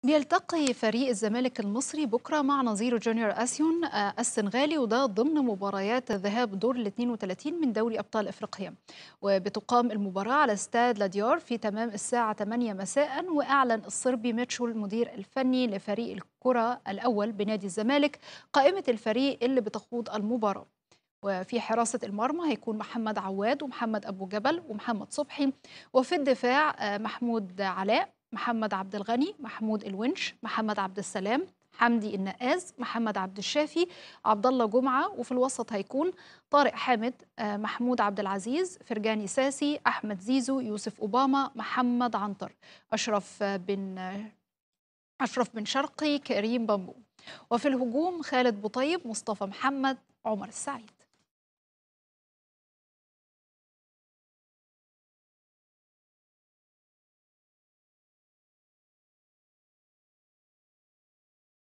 بيلتقي فريق الزمالك المصري بكرة مع نظيره جونيور أسيون آه، السنغالي وده ضمن مباريات ذهاب دور ال 32 من دوري أبطال إفريقيا وبتقام المباراة على استاد لاديار في تمام الساعة 8 مساء وأعلن الصربي ميتشو المدير الفني لفريق الكرة الأول بنادي الزمالك قائمة الفريق اللي بتخوض المباراة وفي حراسة المرمى هيكون محمد عواد ومحمد أبو جبل ومحمد صبحي وفي الدفاع آه، محمود علاء محمد عبد الغني محمود الونش محمد عبد السلام حمدي النقاز محمد عبد الشافي عبد الله جمعه وفي الوسط هيكون طارق حامد آه، محمود عبد العزيز فرجاني ساسي احمد زيزو يوسف اوباما محمد عنتر اشرف بن اشرف بن شرقي كريم بامبو وفي الهجوم خالد بوطيب مصطفى محمد عمر السعيد